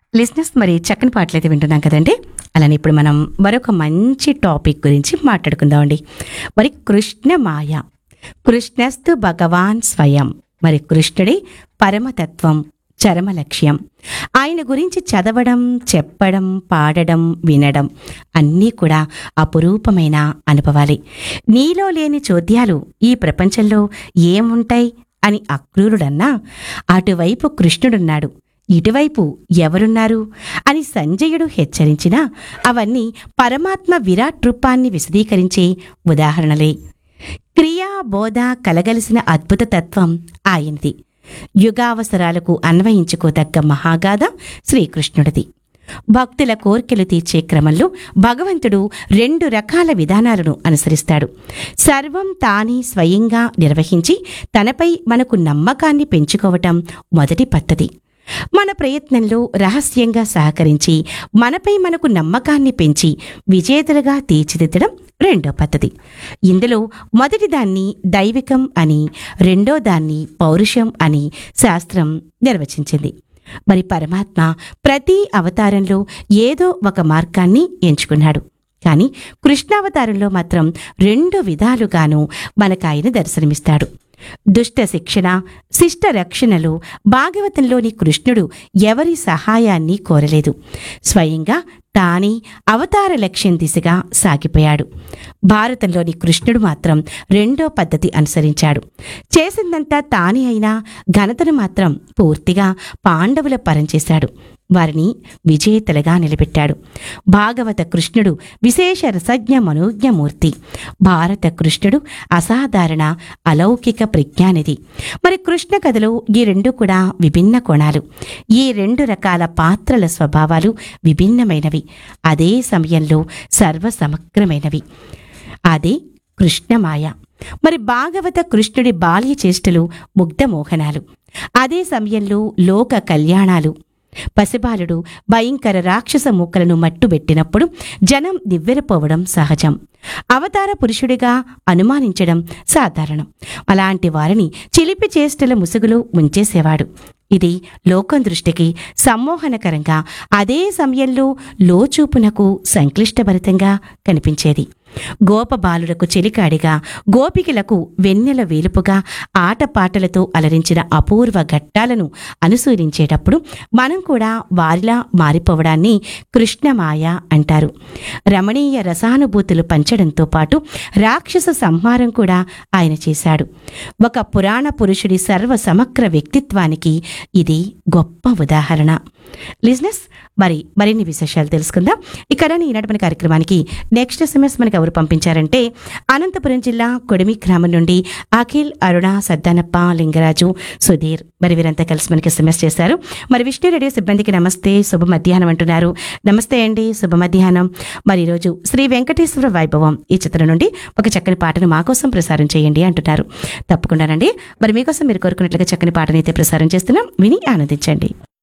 లిస్నెస్ మరి చక్కని పాటలు అయితే వింటున్నాం కదండి అలానే ఇప్పుడు మనం మరొక మంచి టాపిక్ గురించి మాట్లాడుకుందామండి మరి కృష్ణ మాయ కృష్ణస్తు భగవాన్ స్వయం మరి కృష్ణుడి పరమతత్వం చరమ లక్ష్యం ఆయన గురించి చదవడం చెప్పడం పాడడం వినడం అన్నీ కూడా అపురూపమైన అనుభవాలే నీలో లేని చోద్యాలు ఈ ప్రపంచంలో ఏముంటాయి అని అక్రూరుడన్నా అటువైపు కృష్ణుడున్నాడు ఇటువైపు ఎవరున్నారు అని సంజయుడు హెచ్చరించినా అవన్నీ పరమాత్మ విరాట్ రూపాన్ని విశదీకరించే ఉదాహరణలే క్రియా బోధ కలగలిసిన అద్భుత తత్వం ఆయనది యుగావసరాలకు అన్వయించుకోదగ్గ మహాగాథ శ్రీకృష్ణుడిది భక్తుల కోర్కెలు తీర్చే క్రమంలో భగవంతుడు రెండు రకాల విధానాలను అనుసరిస్తాడు సర్వం తానే స్వయంగా నిర్వహించి తనపై మనకు నమ్మకాన్ని పెంచుకోవటం మొదటి పద్ధతి మన ప్రయత్నంలో రహస్యంగా సహకరించి మనపై మనకు నమ్మకాన్ని పెంచి విజేతలుగా తీర్చిదిద్దడం రెండో పద్ధతి ఇందులో మొదటి దాన్ని దైవికం అని రెండో దాన్ని పౌరుషం అని శాస్త్రం నిర్వచించింది మరి పరమాత్మ ప్రతి అవతారంలో ఏదో ఒక మార్గాన్ని ఎంచుకున్నాడు కానీ కృష్ణావతారంలో మాత్రం రెండు విధాలుగాను మనకాయన దర్శనమిస్తాడు దుష్ట శిక్షణ శిష్ట రక్షణలో భాగవతంలోని కృష్ణుడు ఎవరి సహాయాన్ని కోరలేదు స్వయంగా తానే అవతార లక్ష్యం దిశగా సాగిపోయాడు భారతంలోని కృష్ణుడు మాత్రం రెండో పద్ధతి అనుసరించాడు చేసిందంతా తానే అయినా ఘనతను మాత్రం పూర్తిగా పాండవుల పరంచేశాడు వారిని విజేతలుగా నిలబెట్టాడు భాగవత కృష్ణుడు విశేష రసజ్ఞ మనోజ్ఞమూర్తి భారత కృష్ణుడు అసాధారణ అలౌకిక ప్రజ్ఞానిధి మరి కృష్ణ కథలో ఈ రెండు కూడా విభిన్న కోణాలు ఈ రెండు రకాల పాత్రల స్వభావాలు విభిన్నమైనవి అదే సమయంలో సర్వసమగ్రమైనవి అదే కృష్ణమాయ మరి భాగవత కృష్ణుడి బాల్య చేష్టలు ముగ్ధమోహనాలు అదే సమయంలో లోక కళ్యాణాలు పసిబాలుడు భయంకర రాక్షస మూకలను మట్టుబెట్టినప్పుడు జనం దివ్వెరపోవడం సహజం అవతార పురుషుడిగా అనుమానించడం సాధారణం అలాంటి వారిని చిలిపి చేష్టల ముసుగులో ముంచేసేవాడు ఇది లోకం దృష్టికి సమ్మోహనకరంగా అదే సమయంలో లోచూపునకు సంక్లిష్టభరితంగా కనిపించేది గోపబాలులకు చెలికాడిగా గోపికలకు వెన్నెల వేలుపుగా ఆటపాటలతో అలరించిన అపూర్వ ఘట్టాలను అనుసరించేటప్పుడు మనం కూడా వారిలా మారిపోవడాన్ని కృష్ణమాయ అంటారు రమణీయ రసానుభూతులు పంచడంతో పాటు రాక్షస సంహారం కూడా ఆయన చేశాడు ఒక పురాణ పురుషుడి సర్వ సమగ్ర వ్యక్తిత్వానికి ఇది గొప్ప ఉదాహరణ లిజినెస్ మరి మరిన్ని విశేషాలు తెలుసుకుందాం ఇక్కడ ఈనాటి మన కార్యక్రమానికి నెక్స్ట్ ఎస్ఎంఎస్ మనకి ఎవరు పంపించారంటే అనంతపురం జిల్లా కొడిమి గ్రామం నుండి అఖిల్ అరుణ సద్దానప్ప లింగరాజు సుధీర్ మరి వీరంతా కలిసి మనకి ఎస్ఎంఎస్ చేశారు మరి విష్ణు రేడియో సిబ్బందికి నమస్తే శుభ మధ్యాహ్నం అంటున్నారు నమస్తే అండి శుభ మధ్యాహ్నం మరి ఈరోజు శ్రీ వెంకటేశ్వర వైభవం ఈ చిత్రం నుండి ఒక చక్కని పాటను మా కోసం ప్రసారం చేయండి అంటున్నారు తప్పకుండానండి మరి మీకోసం మీరు కోరుకున్నట్లుగా చక్కని పాటనైతే ప్రసారం చేస్తున్నాం విని ఆనందించండి